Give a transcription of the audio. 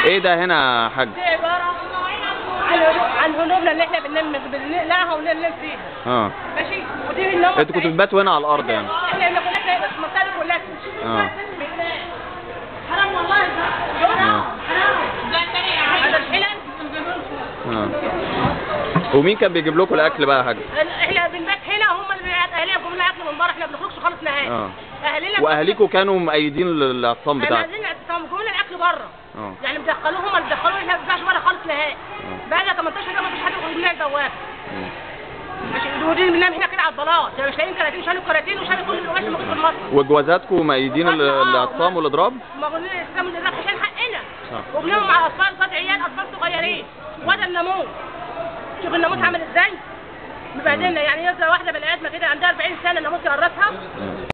ايه ده هنا يا حاج دي عباره عن عن هنومنا اللي احنا بننام بنقلعها وننام فيها اه ماشي ودي النوم انتوا كنتوا بتباتوا هنا على الارض يعني احنا اللي كلها المنطقه دي كلها اه حرام والله آه. حرام هذا الحلم اه ومين كان بيجيب لكم الاكل بقى يا حاج احنا بنبات هنا هم اللي بيبعت اهالينا بيجيبوا لنا اكل من بره احنا ما بنخرجش خالص نهائي اه اهالينا واهاليكم كانوا مأيدين الاعتصام احنا بتاعكم عايزين اعتصام بيجيبوا لنا الاكل بره اه يعني بيدخلوه هم اللي بيدخلوه احنا ما بنبقاش بره خالص نهائي آه. بقى لنا 18 سنه ما فيش حد يخرج لنا البوابه مم. ماشي ودي بننام هنا كده على البلاط يعني مش لاقيين كراتين شالوا كراتين وشالوا كل القماش اللي موجود في المصنع وجوازاتكم مأيدين ال- آه، الاعتصام والاضراب ما قلنا الاسلام اللي راح عشان حقنا صح. وبنام مع اطفال قد عيال اطفال صغيرين وده الناموس شوف الناموس عامل ازاي مبهدلنا يعني ينزل واحده بني ادمه كده عندها 40 سنه الناموس يقرصها مم.